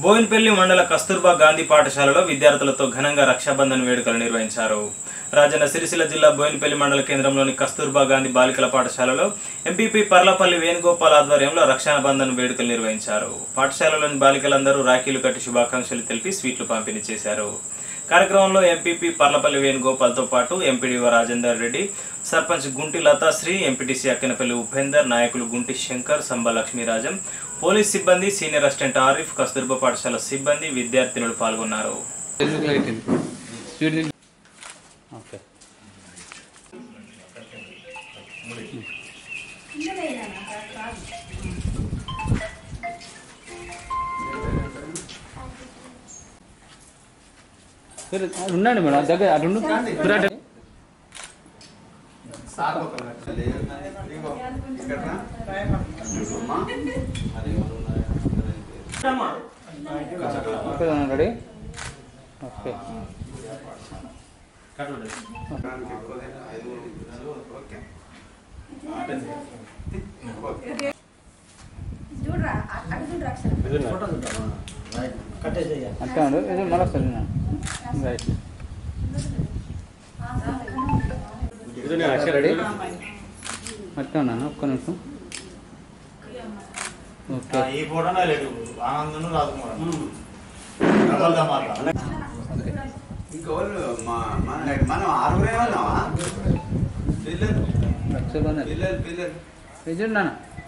బోయిన్పల్లి మండల కస్తూర్బా గాంధీ పాఠశాలలో విద్యార్థులతో ఘనంగా రక్షాబంధన్ వేడుకలు నిర్వహించారు రాజన్న సిరిసిల్ల జిల్లా బోయిన్పల్లి మండల కేంద్రంలోని కస్తూర్బా గాంధీ బాలికల పాఠశాలలో ఎంపీపీ పర్లపల్లి వేణుగోపాల్ ఆధ్వర్యంలో రక్షాబంధన్ వేడుకలు నిర్వహించారు పాఠశాలలోని బాలికలందరూ రాఖీలు కట్టి శుభాకాంక్షలు తెలిపి స్వీట్లు పంపిణీ చేశారు కార్యక్రమంలో ఎంపీపీ పర్లపల్లి వేణుగోపాల్తో పాటు ఎంపీడీఓ రాజేందర్ రెడ్డి సర్పంచ్ గుంటి లతాశ్రీ ఎంపీటీసీ అక్కినపల్లి ఉపేందర్ నాయకులు గుంటి శంకర్ సంబ లక్ష్మీరాజం పోలీస్ సిబ్బంది సీనియర్ అసిస్టెంట్ ఆరిఫ్ కస్తూర్బా పాఠశాల సిబ్బంది విద్యార్థినులు పాల్గొన్నారు తెలుగు లైట్ స్పీడ్ ఓకే సరే అటు ఉండండి మేడం దగ్గర అటు ఉండు. మీరు అటు- ఓకే రెడీ ఓకే చూడరా అక్కడ చూడరా అక్షరం అట్లా ఉండు ఇది మళ్ళీ వస్తుంది రైట్ రెడీ అట్లా ఉన్నాను ఒక్క నిమిషం ఓకే ఈ ఫోటోనే లేడు ఆనందను రాజకుమార్ డబల్ మాట ఇంకెవరు మా- మన- మనం ఆరుగురే ఉన్నావా పిల్లలు రక్షబంధన్ పిల్లలు పిల్లలు ఇది నాన్న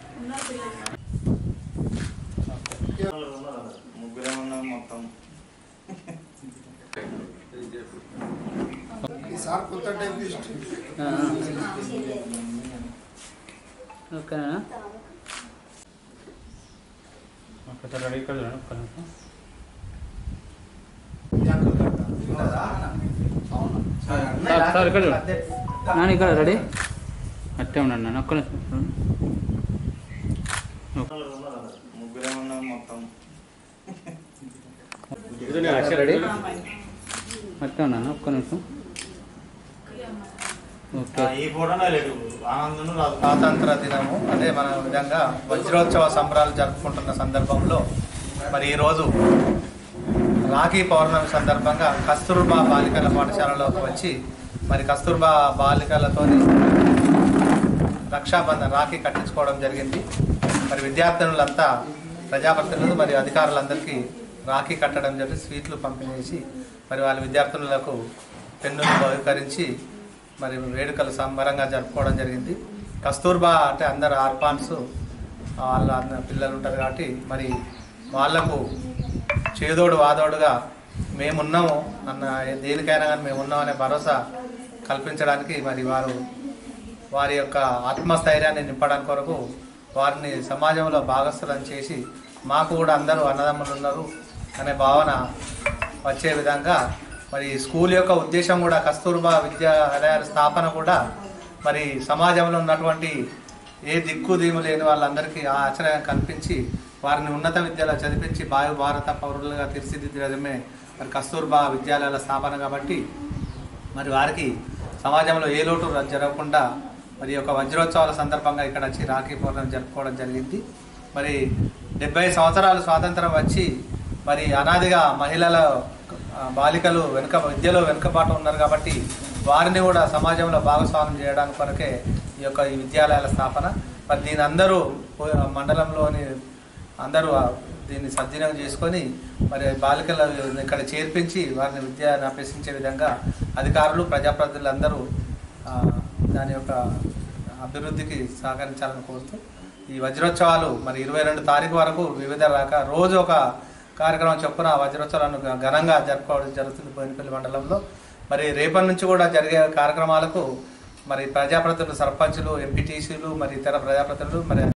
ముగ్గురే ఉన్నాం మొత్తం ఆ, ఆ. ఓకేనా ఓకే సార్ రెడీ ఇక్కడ చూడండి ఒక్క నిమిషం సార్ సార్ ఇక్కడ చూడండి నాన్న ఇక్కడ రెడీ అట్టే ఉండండి నాన్న ఒక్క నిమిషం ముగ్గురే ఉన్నాం మొత్తం రెడీ అట్టే ఉన్నాను ఒక్క నిమిషం ఓకే ఈ ఫోటోనే లేడు ఆనందను రాజకుమార్ స్వాతంత్ర దినము అదే మన విధంగా వజ్రోత్సవ సంబరాలు జరుపుకుంటున్న సందర్భంలో మరి ఈరోజు రాఖీ పౌర్ణమి సందర్భంగా కస్తూర్బా బాలికల పాఠశాలలోకి వచ్చి మరి కస్తూర్బా బాలికలతోని రక్షాబంధన్ రాఖీ కట్టించుకోవడం జరిగింది మరి విద్యార్థినులంతా ప్రజాప్రతినిధులు మరియు అధికారులందరికీ రాఖీ కట్టడం జరిగి స్వీట్లు పంపిణీ చేసి మరి వాళ్ళ విద్యార్థులకు పెన్నులు బహుకరించి మరి వేడుకలు సంబరంగా జరుపుకోవడం జరిగింది కస్తూర్బా అంటే అందరు ఆర్పాన్స్ వాళ్ళ అన్న పిల్లలు ఉంటారు కాబట్టి మరి వాళ్లకు చేదోడు వాదోడుగా మేమున్నాము అన్న దేనికైనా కానీ మేము ఉన్నామనే భరోసా కల్పించడానికి మరి వారు వారి యొక్క ఆత్మస్థైర్యాన్ని నింపడానికి కొరకు వారిని సమాజంలో భాగస్థులను చేసి మాకు కూడా అందరూ అన్నదమ్ములు ఉన్నారు అనే భావన వచ్చే విధంగా మరి స్కూల్ యొక్క ఉద్దేశం కూడా కస్తూర్బా విద్యాలయాల స్థాపన కూడా మరి సమాజంలో ఉన్నటువంటి ఏ దిక్కు దీము లేని వాళ్ళందరికీ ఆ ఆశ్రయం కల్పించి వారిని ఉన్నత విద్యలో చదివించి భావి భారత పౌరులుగా తీర్చిదిద్దడమే మరి కస్తూర్బా విద్యాలయాల స్థాపన కాబట్టి మరి వారికి సమాజంలో ఏ లోటు ర- జరగకుండా మరి ఈ యొక్క వజ్రోత్సవాల సందర్భంగా ఇక్కడ వచ్చి రాఖీ పౌర్ణమి జరుపుకోవడం జరిగింది మరి డెబ్బై సంవత్సరాలు స్వాతంత్రం వచ్చి మరి అనాదిగా మహిళల ఆ, బాలికలు వెనుక విద్యలో వెనుకబాటు ఉన్నారు కాబట్టి వారిని కూడా సమాజంలో భాగస్వామ్యం చేయడానికి కొరకే ఈ యొక్క ఈ విద్యాలయాల స్థాపన మరి దీని అందరూ పో- మండలంలోని అందరూ ఆ దీన్ని సద్వినియోగం చేసుకొని మరి బాలికలు ఇక్కడ చేర్పించి వారిని విద్యను అభ్యసించే విధంగా అధికారులు ప్రజాప్రతినిధులు అందరూ ఆ, దాని యొక్క అభివృద్ధికి సహకరించాలని కోరుతూ ఈ వజ్రోత్సవాలు మరి ఇరవై రెండు తారీఖు వరకు వివిధ రక రోజు ఒక కార్యక్రమం చొప్పున వజ్రోత్సవాలను ఘనంగా జరుపుకోవడం జరుగుతుంది బోయినపల్లి మండలంలో మరి రేపటి నుంచి కూడా జరిగే కార్యక్రమాలకు మరి ప్రజాప్రతినిధులు సర్పంచులు ఎంపీటీసీలు మరి ఇతర ప్రజాప్రతినిధులు మరి